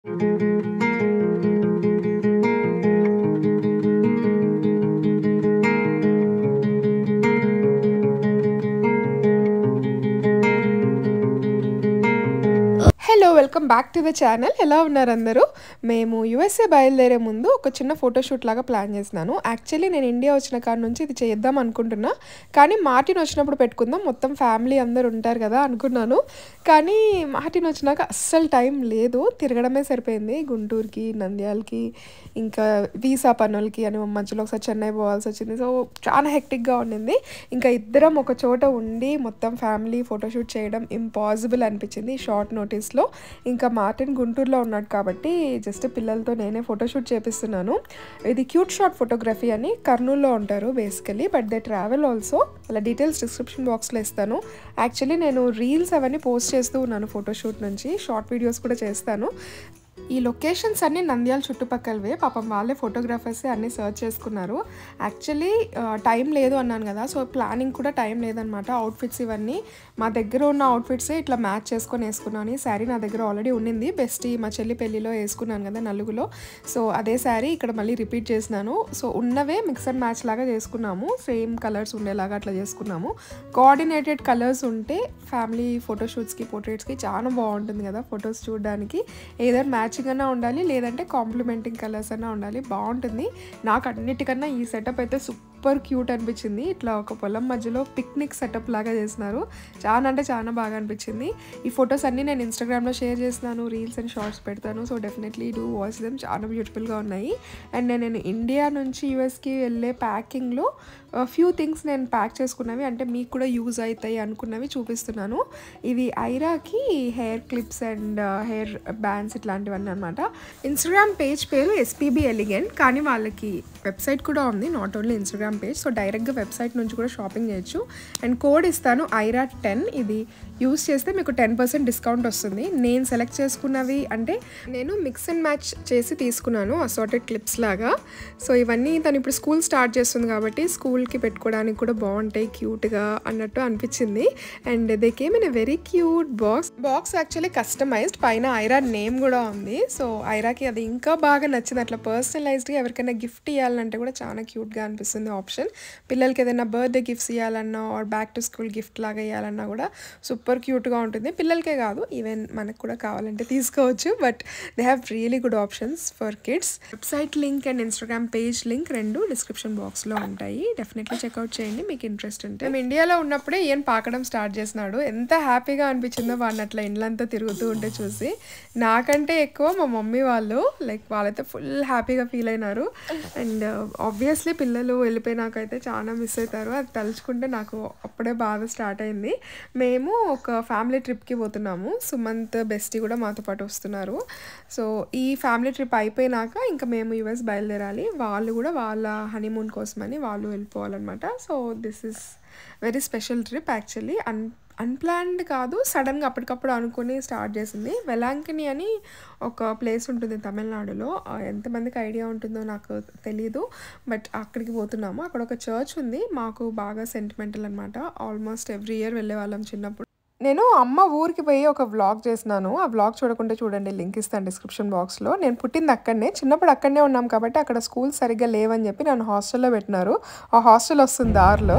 Hello welcome back to the channel ఎలా ఉన్నారు అందరూ మేము యూఎస్ఏ బయలుదేరే ముందు ఒక చిన్న ఫోటోషూట్ లాగా ప్లాన్ చేసినాను యాక్చువల్లీ నేను ఇండియా వచ్చిన కాడ నుంచి ఇది చేద్దాం అనుకుంటున్నా కానీ మార్టిన్ వచ్చినప్పుడు పెట్టుకుందాం మొత్తం ఫ్యామిలీ అందరు ఉంటారు కదా అనుకున్నాను కానీ మార్టిన్ వచ్చినాక అస్సలు టైం లేదు తిరగడమే సరిపోయింది గుంటూరుకి నంద్యాలకి ఇంకా వీసా పనులకి అని మధ్యలో ఒకసారి చెన్నై పోవాల్సి వచ్చింది సో చాలా హెక్టిక్గా ఉండింది ఇంకా ఇద్దరం ఒక చోట ఉండి మొత్తం ఫ్యామిలీ ఫోటోషూట్ చేయడం ఇంపాసిబుల్ అనిపించింది షార్ట్ నోటీస్లో ఇంకా మార్టిన్ గుంటూరులో ఉన్నాడు కాబట్టి జస్ట్ పిల్లలతో నేనే ఫోటోషూట్ చేపిస్తున్నాను ఇది క్యూట్ షార్ట్ ఫోటోగ్రఫీ అని కర్నూలులో ఉంటారు basically but they travel also అలా డీటెయిల్స్ డిస్క్రిప్షన్ బాక్స్లో ఇస్తాను యాక్చువల్లీ నేను రీల్స్ అవన్నీ పోస్ట్ చేస్తూ ఉన్నాను ఫోటోషూట్ నుంచి షార్ట్ వీడియోస్ కూడా చేస్తాను ఈ లొకేషన్స్ అన్నీ నంద్యాల చుట్టుపక్కలవే పాపం వాళ్ళే ఫోటోగ్రాఫర్స్ అన్నీ సర్చ్ చేసుకున్నారు యాక్చువల్లీ టైం లేదు అన్నాను కదా సో ప్లానింగ్ కూడా టైం లేదనమాట అవుట్ఫిట్స్ ఇవన్నీ మా దగ్గర ఉన్న అవుట్ఫిట్సే ఇట్లా మ్యాచ్ చేసుకొని వేసుకున్నాను ఈ శారీ నా దగ్గర ఆల్రెడీ ఉండింది బెస్ట్ మా చెల్లి పెళ్ళిలో వేసుకున్నాను కదా నలుగులో సో అదే శారీ ఇక్కడ మళ్ళీ రిపీట్ చేసినాను సో ఉన్నవే మిక్స్ అండ్ మ్యాచ్ లాగా చేసుకున్నాము సేమ్ కలర్స్ ఉండేలాగా అట్లా చేసుకున్నాము కోఆర్డినేటెడ్ కలర్స్ ఉంటే ఫ్యామిలీ ఫోటోషూట్స్కి పోర్ట్రేట్స్కి చాలా బాగుంటుంది కదా ఫొటోస్ చూడడానికి ఏదర్ మ్యాచింగ్ అన్నా ఉండాలి లేదంటే కాంప్లిమెంటింగ్ కలర్స్ అన్నా ఉండాలి బాగుంటుంది నాకు అన్నిటికన్నా ఈ సెటప్ అయితే సూపర్ క్యూట్ అనిపించింది ఇట్లా ఒక పొలం మధ్యలో పిక్నిక్ సెటప్ లాగా చేసినారు చాలా అంటే చాలా బాగా అనిపించింది ఈ ఫొటోస్ అన్నీ నేను ఇన్స్టాగ్రామ్లో షేర్ చేస్తున్నాను రీల్స్ అండ్ షార్ట్స్ పెడతాను so definitely do watch them చాలా బ్యూటిఫుల్గా ఉన్నాయి అండ్ నేను ఇండియా నుంచి యూఎస్కి వెళ్ళే ప్యాకింగ్లో ఫ్యూ థింగ్స్ నేను ప్యాక్ చేసుకున్నవి అంటే మీకు కూడా యూజ్ అవుతాయి అనుకున్నవి చూపిస్తున్నాను ఇవి ఐరాకి hair clips and hair bands ఇట్లాంటివన్నీ అనమాట ఇన్స్టాగ్రామ్ పేజ్ పేరు ఎస్పీబీ ఎలిగెంట్ కానీ వాళ్ళకి వెబ్సైట్ కూడా ఉంది not only Instagram page so డైరెక్ట్గా వెబ్సైట్ నుంచి కూడా షాపింగ్ చేయొచ్చు అండ్ కోడ్ ఇస్తాను ఐరా టెన్ ఇది యూస్ చేస్తే మీకు టెన్ పర్సెంట్ డిస్కౌంట్ వస్తుంది నేను సెలెక్ట్ చేసుకున్నవి అంటే నేను మిక్స్ అండ్ మ్యాచ్ చేసి తీసుకున్నాను అసార్టెడ్ క్లిప్స్ లాగా సో ఇవన్నీ తను ఇప్పుడు స్కూల్ స్టార్ట్ చేస్తుంది కాబట్టి స్కూల్కి పెట్టుకోవడానికి కూడా బాగుంటాయి క్యూట్గా అన్నట్టు అనిపించింది and they came in a very cute box box actually customized పైన ఐరా నేమ్ కూడా ఉంది సో ఐరాకి అది ఇంకా బాగా నచ్చింది అట్లా పర్సనలైజ్డ్గా ఎవరికైనా గిఫ్ట్ ఇవ్వాలంటే కూడా చాలా క్యూట్గా అనిపిస్తుంది ఆప్షన్ పిల్లలకి ఏదైనా బర్త్డే గిఫ్ట్స్ ఇవ్వాలన్నా or back to school gift లాగా ఇవ్వాలన్నా కూడా సూపర్ క్యూట్గా ఉంటుంది పిల్లలకే కాదు ఈవెన్ మనకు కూడా కావాలంటే తీసుకోవచ్చు but they have really good options for kids website link and Instagram page link రెండు డిస్క్రిప్షన్ బాక్స్లో ఉంటాయి డెఫినెట్లీ చెక్అవుట్ చేయండి మీకు ఇంట్రెస్ట్ ఉంటే మేము ఇండియాలో ఉన్నప్పుడే ఈయన పాకడం స్టార్ట్ చేసినాడు ఎంత హ్యాపీగా అనిపించిందో వాడిని అట్లా ఇండ్లంతా తిరుగుతూ ఉంటే చూసి నాకంటే ఎక్కువ మా మమ్మీ వాళ్ళు లైక్ వాళ్ళైతే ఫుల్ హ్యాపీగా ఫీల్ అయినారు అండ్ ఆబ్వియస్లీ పిల్లలు వెళ్ళిపోయినాకైతే చాలా మిస్ అవుతారు అది తలుచుకుంటే నాకు అప్పుడే బాగా స్టార్ట్ అయింది మేము ఒక ఫ్యామిలీ ట్రిప్కి పోతున్నాము సుమంత్ బెస్టీ కూడా మాతో పాటు వస్తున్నారు సో ఈ ఫ్యామిలీ ట్రిప్ అయిపోయినాక ఇంకా మేము యుఎస్ బయలుదేరాలి వాళ్ళు కూడా వాళ్ళ హనీమూన్ కోసమని వాళ్ళు వెళ్ళిపోవాలన్నమాట so this is very special trip actually అన్ అన్ప్లాన్డ్ కాదు సడన్గా అప్పటికప్పుడు అనుకుని స్టార్ట్ చేసింది వెలాంకిని అని ఒక ప్లేస్ ఉంటుంది తమిళనాడులో ఎంతమందికి ఐడియా ఉంటుందో నాకు తెలీదు బట్ అక్కడికి పోతున్నాము అక్కడ ఒక చర్చ్ ఉంది మాకు బాగా సెంటిమెంటల్ అనమాట ఆల్మోస్ట్ ఎవ్రీ ఇయర్ వెళ్ళే వాళ్ళం చిన్నప్పుడు నేను అమ్మ ఊరికి పోయి ఒక వ్లాగ్ చేసినాను ఆ వ్లాగ్ చూడకుంటే చూడండి లింక్ ఇస్తాను డిస్క్రిప్షన్ బాక్స్లో నేను పుట్టింది అక్కడనే చిన్నప్పుడు అక్కడనే ఉన్నాం కాబట్టి అక్కడ స్కూల్ సరిగ్గా లేవని చెప్పి నన్ను హాస్టల్లో పెట్టినారు ఆ హాస్టల్ వస్తుంది దారిలో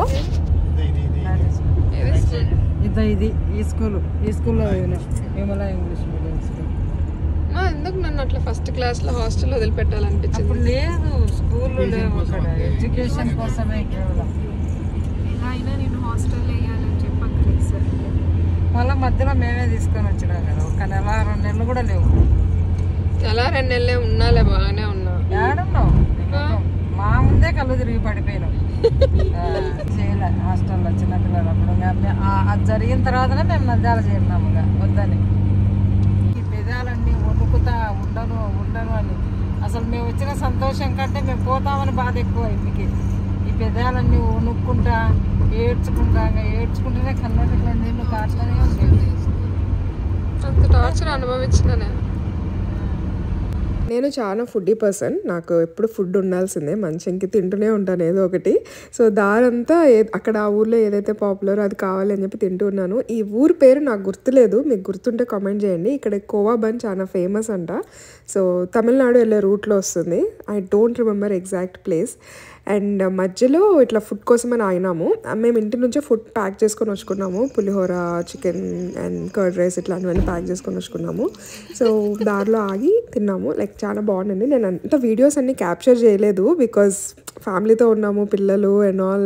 ఇదో ఇది ఈ స్కూల్ ఈ స్కూల్లో విమల ఇంగ్లీష్ మీడియం స్కూల్ ఎందుకు నన్ను అట్లా ఫస్ట్ క్లాస్లో హాస్టల్లో వదిలిపెట్టాలనిపించింది అప్పుడు లేదు స్కూల్ లేవు అక్కడ ఎడ్యుకేషన్ కోసమే కేవలం అయినా నేను హాస్టల్ వేయాలని చెప్పి అక్కడ వేసాను మళ్ళీ మధ్యలో మేమే తీసుకొని వచ్చినాం కదా ఒక నెల రెండు నెలలు కూడా లేవు ఎలా రెండు నెలలే ఉన్నాలే బాగానే ఉన్నా ఏడున్నావు మా ముందే కళ్ళు తిరిగి పడిపోయినాం ఆ, చేయలే హాస్టల్లో చిన్నపిల్లలు అప్పుడు ఇంకా మే- ఆ- అది జరిగిన తర్వాతనే మేము నంద్యాల చేరినాము ఇక వద్దని ఈ పెదాలన్నీ వణుకుతా ఉండను ఉండను అని అసలు మేము వచ్చిన సంతోషం కంటే మేము పోతామని బాధ ఎక్కువ ఇంటికి ఈ పెదాలన్నీ వణుక్కుంటా ఏడ్చుకుంటా ఇంకా ఏడ్చుకుంటేనే కన్నటిలో నీళ్ళు కాట్లనే ఉండేది అంత టార్చర్ అనుభవించిన నేను నేను చాలా ఫుడ్డీ పర్సన్ నాకు ఎప్పుడు ఫుడ్ ఉండాల్సిందే మంచంకి తింటూనే ఉంటాను ఏదో ఒకటి సో దారంతా ఏ- అక్కడ ఆ ఊర్లో ఏదైతే పాపులర్ అది కావాలి అని చెప్పి తింటూ ఉన్నాను ఈ ఊరు పేరు నాకు గుర్తులేదు మీకు గుర్తుంటే కామెంట్ చేయండి ఇక్కడ కోవా బన్ చాలా ఫేమస్ అంట సో తమిళనాడు వెళ్ళే రూట్లో వస్తుంది I don't remember exact place and మధ్యలో ఇట్లా ఫుడ్ కోసమని ఆగినాము మేము ఇంటి నుంచే ఫుడ్ ప్యాక్ చేసుకొని వచ్చుకున్నాము pulihora chicken and curd rice ఇట్లాంటివన్నీ ప్యాక్ చేసుకొని వచ్చుకున్నాము సో దారిలో ఆగి తిన్నాము లైక్ చాలా బాగుండింది నేను అంత వీడియోస్ అన్ని క్యాప్చర్ చేయలేదు బికాజ్ ఫ్యామిలీతో ఉన్నాము పిల్లలు అండ్ ఆల్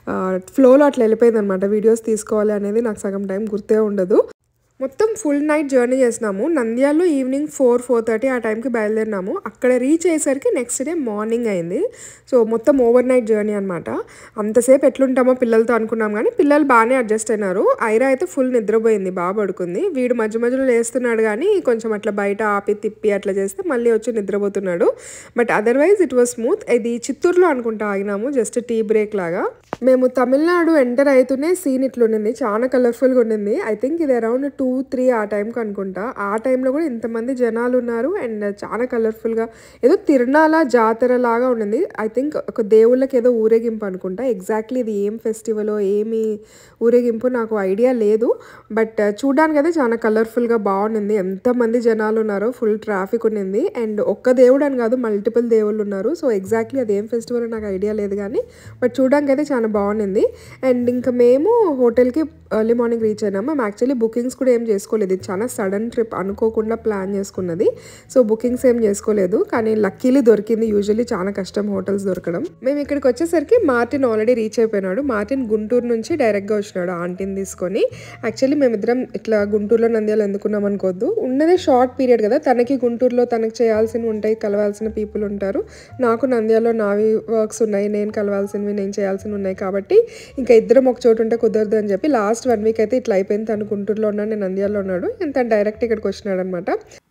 ఫ్లోలో అట్లా వెళ్ళిపోయింది అనమాట వీడియోస్ తీసుకోవాలి అనేది నాకు సగం టైం గుర్తే ఉండదు మొత్తం ఫుల్ నైట్ జర్నీ చేసినాము నంద్యాలలో ఈవినింగ్ ఫోర్ ఫోర్ థర్టీ ఆ టైంకి బయలుదేరినాము అక్కడ రీచ్ అయ్యేసరికి నెక్స్ట్ డే మార్నింగ్ అయింది సో మొత్తం ఓవర్ నైట్ జర్నీ అనమాట అంతసేపు ఎట్లుంటామో పిల్లలతో అనుకున్నాం కానీ పిల్లలు బాగానే అడ్జస్ట్ అయినారు ఐరా అయితే ఫుల్ నిద్రపోయింది బాగా పడుకుంది వీడు మధ్య మధ్యలో లేస్తున్నాడు కానీ కొంచెం అట్లా బయట ఆపి తిప్పి అట్లా చేస్తే మళ్ళీ వచ్చి నిద్రపోతున్నాడు but otherwise it was smooth ఇది చిత్తూరులో అనుకుంటా ఆగినాము జస్ట్ టీ బ్రేక్ లాగా మేము తమిళనాడు ఎంటర్ అవుతూనే సీన్ ఇట్లుండింది చాలా కలర్ఫుల్గా ఉండింది ఐ థింక్ ఇది అరౌండ్ టూ త్రీ ఆ టైంకి అనుకుంటా ఆ టైంలో కూడా ఇంతమంది జనాలు ఉన్నారు అండ్ చాలా కలర్ఫుల్గా ఏదో తిరునాల జాతర లాగా ఉండింది ఐ థింక్ ఒక దేవుళ్ళకి ఏదో ఊరేగింపు అనుకుంటా ఎగ్జాక్ట్లీ ఇది ఏం ఫెస్టివల్ ఏమి ఊరేగింపు నాకు ఐడియా లేదు బట్ చూడడానికి అయితే చాలా కలర్ఫుల్గా బాగుండింది ఎంతమంది జనాలు ఉన్నారో ఫుల్ ట్రాఫిక్ ఉండింది అండ్ ఒక్క దేవుడు అని కాదు మల్టిపుల్ దేవుళ్ళు ఉన్నారు సో ఎగ్జాక్ట్లీ అది ఏం ఫెస్టివల్ నాకు ఐడియా లేదు కానీ బట్ చూడడానికి అయితే చాలా బాగుండింది అండ్ ఇంకా మేము హోటల్కి ఎర్లీ మార్నింగ్ రీచ్ అయినాము మేము యాక్చువల్లీ బుకింగ్స్ కూడా ఏం చేసుకోలేదు ఇది చాలా సడన్ ట్రిప్ అనుకోకుండా ప్లాన్ చేసుకున్నది సో బుకింగ్స్ ఏం చేసుకోలేదు కానీ లక్కీలీ దొరికింది యూజువల్లీ చాలా కష్టం హోటల్స్ దొరకడం మేము ఇక్కడికి వచ్చేసరికి మార్టిన్ ఆల్రెడీ రీచ్ అయిపోయినాడు మార్టిన్ గుంటూరు నుంచి డైరెక్ట్గా వచ్చినాడు ఆంటీని తీసుకొని యాక్చువల్లీ మేమిద్దరం ఇట్లా గుంటూరులో నంద్యాల ఎందుకున్నాం అనుకోవద్దు ఉన్నదే షార్ట్ పీరియడ్ కదా తనకి గుంటూరులో తనకి చేయాల్సినవి ఉంటాయి కలవాల్సిన పీపుల్ ఉంటారు నాకు నంద్యాలలో నావి వర్క్స్ ఉన్నాయి నేను కలవాల్సినవి నేను చేయాల్సినవి ఉన్నాయి కాబట్టి ఇంకా ఇద్దరం ఒక చోటు ఉంటే కుదరదు అని చెప్పి లాస్ట్ వన్ వీక్ అయితే ఇట్లా అయిపోయింది తను గుంటూరులో ఉన్నాడు నేను నంద్యాలలో ఉన్నాడు ఇంత డైరెక్ట్ ఇక్కడికి వచ్చినాడు అనమాట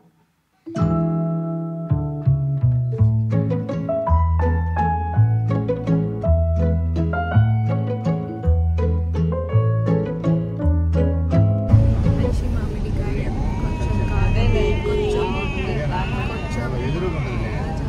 పచ్చి మామిడికాయ కొంచెం కారం కొంచెం కొంచెం ఎదురుగా ఉంటుంది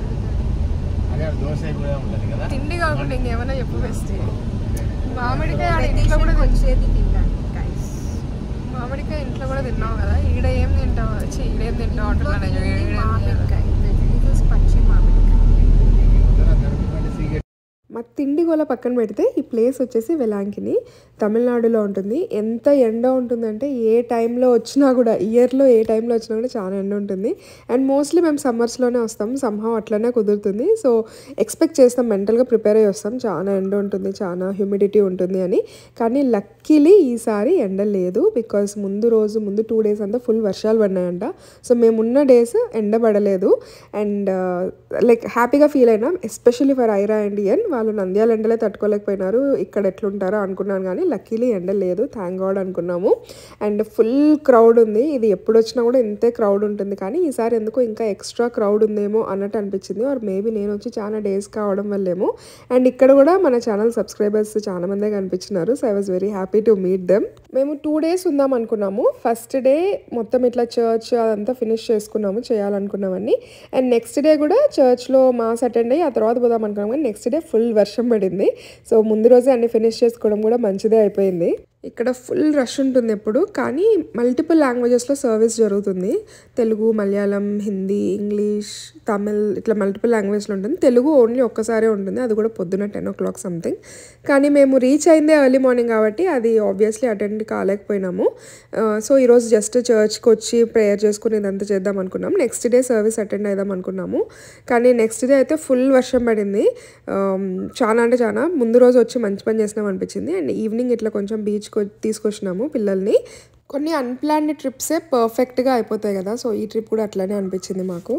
అదే దోశ కూడా ఉంటుంది కదా తిండి కాకుండా ఇంకేమైనా చెప్పు బెస్ట్ మామిడికాయ ఆడ ఇంట్లో కూడా ప్రదేశం వచ్చేది తినడానికి guys. మామిడికాయ ఇంట్లో కూడా తిన్నావు కదా ఈడ ఏం తింటావు వచ్చి ఈడేం తింటావు అంటున్నాను ఇది ఈడ ఏం తినలేదు. మామిడికాయ This is పచ్చి మామిడికాయ పొద్దున దొరకకుండా సీగెట్ మా తిండి గోల పక్కన పెడితే ఈ ప్లేస్ వచ్చేసి వెలాంకిని తమిళనాడులో ఉంటుంది ఎంత ఎండ ఉంటుందంటే ఏ టైంలో వచ్చినా కూడా ఇయర్లో ఏ టైంలో వచ్చినా కూడా చాలా ఎండ ఉంటుంది అండ్ మోస్ట్లీ మేము సమ్మర్స్లోనే వస్తాం సంహం అట్లనే కుదురుతుంది సో ఎక్స్పెక్ట్ చేస్తాం మెంటల్గా ప్రిపేర్ అయ్యి వస్తాం చాలా ఎండ ఉంటుంది చాలా హ్యూమిడిటీ ఉంటుంది అని కానీ లక్కీలీ ఈసారి ఎండ లేదు బికాస్ ముందు రోజు ముందు టూ డేస్ అంతా ఫుల్ వర్షాలు పడినాయంట సో మేము ఉన్న డేస్ ఎండ పడలేదు అండ్ లైక్ హ్యాపీగా ఫీల్ అయినాం ఎస్పెషల్లీ ఫర్ ఐరా ఇండియన్ వాళ్ళు నంద్యాల ఎండలే తట్టుకోలేకపోయినారు ఇక్కడ ఎట్లుంటారో అనుకున్నాను కానీ లక్కీలీ ఎండ లేదు థ్యాంక్ గాడ్ అనుకున్నాము అండ్ ఫుల్ క్రౌడ్ ఉంది ఇది ఎప్పుడు వచ్చినా కూడా ఇంతే క్రౌడ్ ఉంటుంది కానీ ఈసారి ఎందుకో ఇంకా ఎక్స్ట్రా క్రౌడ్ ఉందేమో అన్నట్టు అనిపించింది ఆర్ మేబీ నేను వచ్చి చాలా డేస్ కావడం వల్లేమో అండ్ ఇక్కడ కూడా మన ఛానల్ సబ్స్క్రైబర్స్ చాలా మందే కనిపించినారు so I was very happy to meet them మేము టూ డేస్ ఉందాం అనుకున్నాము ఫస్ట్ డే మొత్తం ఇట్లా చర్చ్ అదంతా ఫినిష్ చేసుకున్నాము చేయాలనుకున్నామని అండ్ నెక్స్ట్ డే కూడా చర్చ్లో మాస్ అటెండ్ అయ్యి ఆ తర్వాత పోదాం అనుకున్నాం కానీ నెక్స్ట్ డే ఫుల్ వర్షం పడింది సో ముందు రోజే అన్ని ఫినిష్ చేసుకోవడం కూడా మంచిదే అయిపోయింది ఇక్కడ ఫుల్ రష్ ఉంటుంది ఎప్పుడు కానీ మల్టిపుల్ లాంగ్వేజెస్లో సర్వీస్ జరుగుతుంది తెలుగు మలయాళం హిందీ ఇంగ్లీష్ తమిళ్ ఇట్లా మల్టిపుల్ లాంగ్వేజ్లో ఉంటుంది తెలుగు ఓన్లీ ఒక్కసారే ఉంటుంది అది కూడా పొద్దున టెన్ ఓ క్లాక్ సంథింగ్ కానీ మేము రీచ్ అయిందే ఎర్లీ మార్నింగ్ కాబట్టి అది ఆబ్వియస్లీ అటెండ్ కాలేకపోయినాము సో ఈరోజు జస్ట్ చర్చ్కి వచ్చి ప్రేయర్ చేసుకుని ఇదంతా చేద్దాం అనుకున్నాం నెక్స్ట్ డే సర్వీస్ అటెండ్ అయిదాం అనుకున్నాము కానీ నెక్స్ట్ డే అయితే ఫుల్ వర్షం పడింది Um, చాలా అంటే చాలా ముందు రోజు వచ్చి మంచి పని చేసినాం అనిపించింది అండ్ ఈవినింగ్ ఇట్లా కొంచెం బీచ్కి తీసుకొచ్చినాము పిల్లల్ని కొన్ని అన్ప్లాన్డ్ ట్రిప్సే పర్ఫెక్ట్గా అయిపోతాయి కదా సో ఈ ట్రిప్ కూడా అట్లానే అనిపించింది మాకు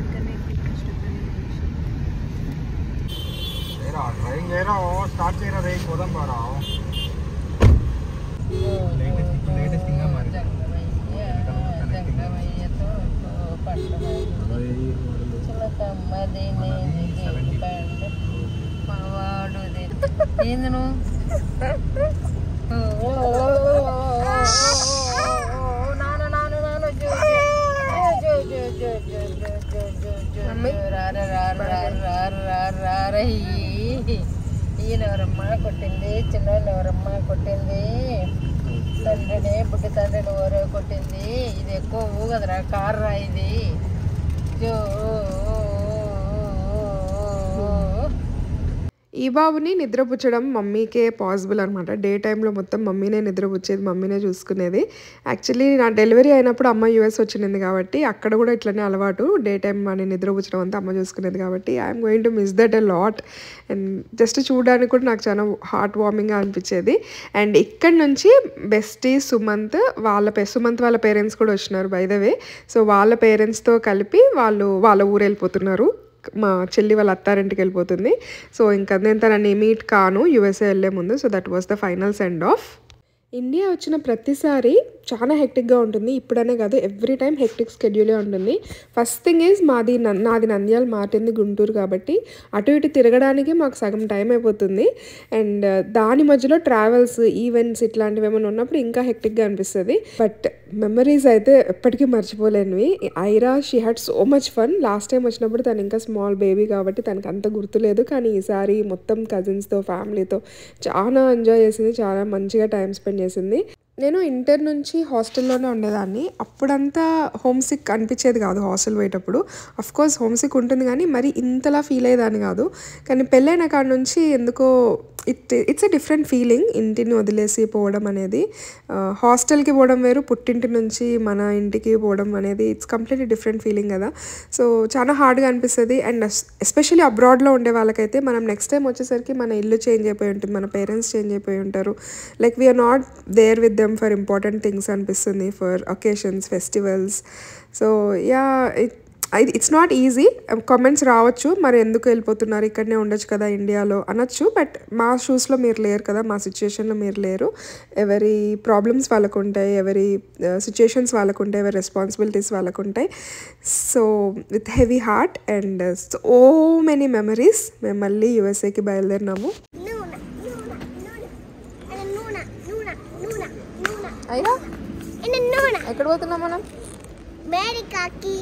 డ్రైవింగ్ చేయరా స్టార్ట్ చేయరా రే పోదాం బారా లేటెస్ట్ ఇంకా మరి ఏంది నువ్వు నాన్న నాన్న నాన్న జో జో జో జో జో జో జో జో మమ్మీ రారు రారు రారు రారు రారు రారు ఈయన ఎవరమ్మ కొట్టింది చిన్నోళ్ళు ఎవరమ్మ కొట్టింది తండ్రిని బుడ్డి తండ్రిని ఓరో కొట్టింది ఇది ఎక్కువ ఊగదురా కారు రా ఇది జో ఈ బాబుని నిద్రపుచ్చడం మమ్మీకే పాసిబుల్ అనమాట డే టైంలో మొత్తం మమ్మీనే నిద్రపుచ్చేది మమ్మీనే చూసుకునేది యాక్చువల్లీ నా డెలివరీ అయినప్పుడు అమ్మ యూఎస్ వచ్చింది కాబట్టి అక్కడ కూడా ఇట్లనే అలవాటు డే టైం అని నిద్రపుచ్చడం అంతా అమ్మ చూసుకునేది కాబట్టి I'm going to miss that a lot and just చూడడానికి కూడా నాకు చాలా హార్ట్ వార్మింగ్గా అనిపించేది అండ్ ఇక్కడ నుంచి బెస్టీ సుమంత్ వాళ్ళ పే సుమంత్ వాళ్ళ పేరెంట్స్ కూడా వచ్చినారు బై ద వే సో వాళ్ళ పేరెంట్స్తో కలిపి వాళ్ళు వాళ్ళ ఊరు వెళ్ళిపోతున్నారు మా చెల్లి వాళ్ళ అత్తారింటికి వెళ్ళిపోతుంది సో ఇంకా నేను తనని మీట్ కాను యూఎస్ఏ వెళ్ళే ముందు so that was the final send off India వచ్చిన ప్రతిసారి చాలా హెక్టిక్గా ఉంటుంది ఇప్పుడనే కాదు ఎవ్రీ టైం హెక్టిక్ స్కెడ్యూలే ఉంటుంది ఫస్ట్ థింగ్ ఈజ్ మాది న- నాది నంద్యాల మాటింది గుంటూరు కాబట్టి అటు ఇటు తిరగడానికి మాకు సగం టైం అయిపోతుంది అండ్ దాని మధ్యలో ట్రావెల్స్ ఈవెంట్స్ ఇట్లాంటివి ఏమైనా ఉన్నప్పుడు ఇంకా హెక్టిక్గా అనిపిస్తుంది బట్ మెమరీస్ అయితే ఎప్పటికీ మర్చిపోలేనివి Aira she had so much fun last time వచ్చినప్పుడు తను ఇంకా స్మాల్ బేబీ కాబట్టి తనకు అంత గుర్తులేదు కానీ ఈసారి మొత్తం కజిన్స్తో ఫ్యామిలీతో చాలా ఎంజాయ్ చేసింది చాలా మంచిగా టైం స్పెండ్ చేసింది నేను ఇంటర్ నుంచి హాస్టల్లోనే ఉండేదాన్ని అప్పుడంతా హోమ్ సిక్ అనిపించేది కాదు హాస్టల్ పోయేటప్పుడు అఫ్ కోర్స్ హోమ్ సిక్ ఉంటుంది కానీ మరి ఇంతలా ఫీల్ అయ్యేదాన్ని కాదు కానీ పెళ్ళైన కాడ నుంచి ఎందుకో it it's a different feeling ఇంటిని వదిలేసి పోవడం అనేది హాస్టల్కి పోవడం వేరు పుట్టింటి నుంచి మన ఇంటికి పోవడం అనేది ఇట్స్ కంప్లీట్లీ డిఫరెంట్ ఫీలింగ్ కదా సో చాలా హార్డ్గా అనిపిస్తుంది అండ్ ఎస్పెషల్లీ అబ్రాడ్లో ఉండే వాళ్ళకైతే మనం నెక్స్ట్ టైం వచ్చేసరికి మన ఇల్లు చేంజ్ అయిపోయి ఉంటుంది మన పేరెంట్స్ చేంజ్ అయిపోయి ఉంటారు like we're not there with them for important things అనిపిస్తుంది for occasions festivals so yeah it ఇది ఇట్స్ నాట్ ఈజీ కామెంట్స్ రావచ్చు మరి ఎందుకు వెళ్ళిపోతున్నారు ఇక్కడనే ఉండొచ్చు కదా ఇండియాలో అనొచ్చు బట్ మా షూస్లో మీరు లేరు కదా మా సిచ్యుయేషన్లో మీరు లేరు ఎవరి ప్రాబ్లమ్స్ వాళ్ళకు ఉంటాయి ఎవరి సిచ్యుయేషన్స్ వాళ్ళకు ఉంటాయి ఎవరి రెస్పాన్సిబిలిటీస్ వాళ్ళకు ఉంటాయి so with heavy heart and so many memories మేము మళ్ళీ యూఎస్ఏకి బయలుదేరినాము Nuna, Nuna, Nuna. And Nuna, Nuna, Nuna, Nuna. అయ్యా And Nuna. ఎక్కడ పోతున్నాం మనం Amerikaki.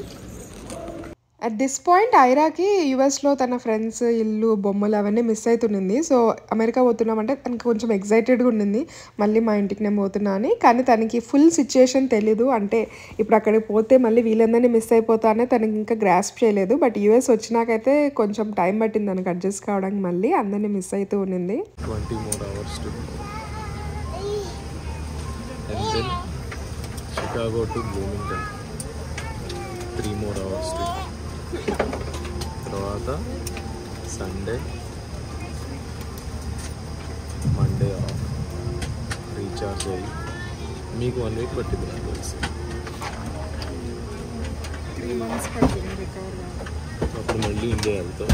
అట్ దిస్ పాయింట్ ఐరాకి యుఎస్లో తన ఫ్రెండ్స్ ఇల్లు బొమ్మలు అవన్నీ మిస్ అవుతుంది సో అమెరికా పోతున్నామంటే తనకి కొంచెం ఎగ్జైటెడ్గా ఉండింది మళ్ళీ మా ఇంటికి నేను పోతున్నా అని కానీ తనకి ఫుల్ సిచ్యుయేషన్ తెలీదు అంటే ఇప్పుడు అక్కడికి పోతే మళ్ళీ వీళ్ళందరినీ మిస్ అయిపోతా అనే తనకి ఇంకా గ్రాస్ప్ చేయలేదు బట్ యుఎస్ వచ్చినాకైతే కొంచెం టైం పట్టింది తనకు అడ్జస్ట్ కావడానికి మళ్ళీ అందరినీ మిస్ అవుతూ ఉండింది 20 more hours to go. And then Chicago to Bloomington. Three more hours to go. తర్వాత సండే మండే ఆఫ్ రీఛార్జ్ అయ్యి మీకు వన్ వీక్ పట్టింది నాకు తెలిసి అప్పుడు మళ్ళీ ఇండియా వెళ్తాం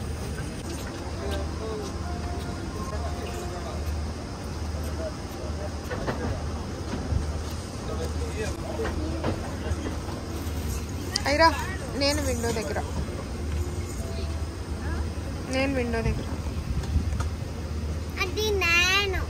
ఐరా నేను విండో దగ్గర నేను విండో దగ్గర అది నేను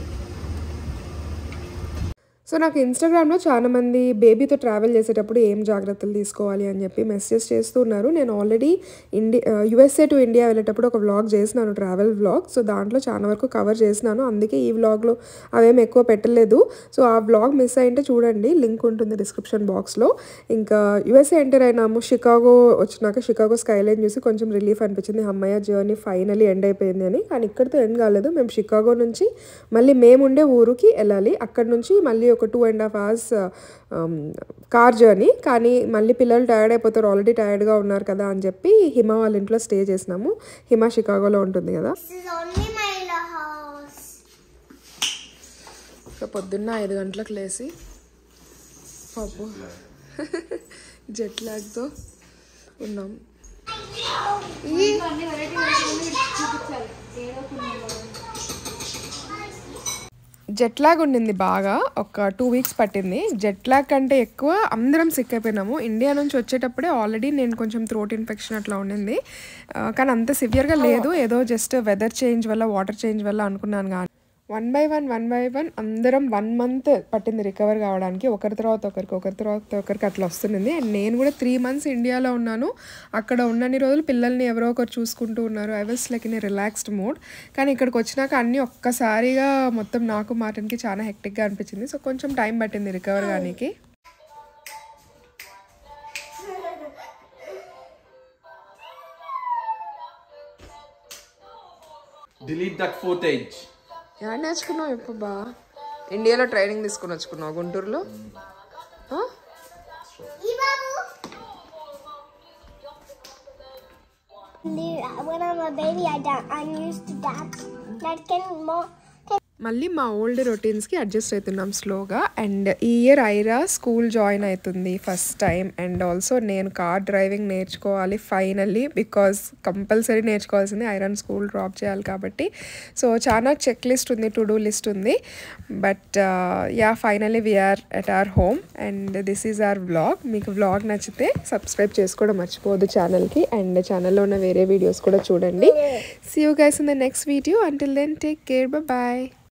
సో నాకు ఇన్స్టాగ్రామ్లో చాలా మంది బేబీతో ట్రావెల్ చేసేటప్పుడు ఏం జాగ్రత్తలు తీసుకోవాలి అని చెప్పి మెసేజ్ చేస్తూ ఉన్నారు నేను already India USA to India వెళ్ళేటప్పుడు ఒక వ్లాగ్ చేసినాను ట్రావెల్ వ్లాగ్ సో దాంట్లో చాలా వరకు కవర్ చేసినాను అందుకే ఈ వ్లాగ్లో అవేం ఎక్కువ పెట్టలేదు సో ఆ వ్లాగ్ మిస్ అయింటే చూడండి లింక్ ఉంటుంది డిస్క్రిప్షన్ బాక్స్లో ఇంకా యుఎస్ఏ ఎంటర్ అయినాము షికాగో వచ్చినాక షికాగో స్కైలైన్ చూసి కొంచెం రిలీఫ్ అనిపించింది అమ్మయ్య జర్నీ ఫైనలీ ఎండ్ అయిపోయింది అని కానీ ఇక్కడితో ఎండ్ కాలేదు మేము షికాగో నుంచి మళ్ళీ మేము ఉండే ఊరికి వెళ్ళాలి అక్కడ నుంచి మళ్ళీ ఒక two and half hours car journey కానీ మళ్ళీ పిల్లలు టైర్డ్ అయిపోతారు ఆల్రెడీ టైర్డ్గా ఉన్నారు కదా అని చెప్పి హిమ వాళ్ళ ఇంట్లో స్టే చేసినాము హిమ షికాగోలో ఉంటుంది కదా This is only my house. So పొద్దున్న ఐదు గంటలకు లేచి పాపు జెట్ లాగ్తో ఉన్నాం జెట్ లాగ్ ఉండింది బాగా ఒక టూ వీక్స్ పట్టింది జెట్ లాగ్ కంటే ఎక్కువ అందరం సిక్ అయిపోయినాము ఇండియా నుంచి వచ్చేటప్పుడే ఆల్రెడీ నేను కొంచెం థ్రోట్ ఇన్ఫెక్షన్ అట్లా ఉండింది ఆ, కానీ అంత సివియర్గా లేదు ఏదో జస్ట్ వెదర్ చేంజ్ వల్ల వాటర్ చేంజ్ వల్ల అనుకున్నాను కానీ one by one one by one అందరం వన్ మంత్ పట్టింది రికవర్ కావడానికి ఒకరి తర్వాత ఒకరికి ఒకరి తర్వాత ఒకరికి అట్లా వస్తుంది అండ్ నేను కూడా త్రీ మంత్స్ ఇండియాలో ఉన్నాను అక్కడ ఉన్నన్ని రోజులు పిల్లల్ని ఎవరో ఒకరు చూసుకుంటూ ఉన్నారు I was like in relaxed mood కానీ ఇక్కడికి వచ్చినాక అన్నీ ఒక్కసారిగా మొత్తం నాకు మాటనికి చాలా హెక్టిక్గా అనిపించింది సో కొంచెం టైం పట్టింది రికవర్ కానీకి డిలీట్ దట్ ఫుటేజ్ ఎలా నేర్చుకున్నావు ఇప్పుడు బా ఇండియాలో ట్రైనింగ్ తీసుకుని వచ్చుకున్నావు గుంటూరులో ఆ? When I'm a baby, I da- I'm used to dance. That can more. మళ్ళీ మా ఓల్డ్ రొటీన్స్కి అడ్జస్ట్ అవుతున్నాం స్లోగా అండ్ ఈ ఇయర్ ఐరా స్కూల్ జాయిన్ అవుతుంది ఫస్ట్ టైం అండ్ ఆల్సో నేను కార్ డ్రైవింగ్ నేర్చుకోవాలి ఫైనల్లీ బికాస్ కంపల్సరీ నేర్చుకోవాల్సింది ఐరన్ స్కూల్ డ్రాప్ చేయాలి కాబట్టి సో చాలా చెక్ లిస్ట్ ఉంది టు డూ లిస్ట్ ఉంది but yeah finally we're at our home and this is our vlog మీకు వ్లాగ్ నచ్చితే సబ్స్క్రైబ్ చేసుకోవడం మర్చిపోవద్దు ఛానల్కి అండ్ ఛానల్లో ఉన్న వేరే వీడియోస్ కూడా చూడండి see you guys in the next video until then take care bye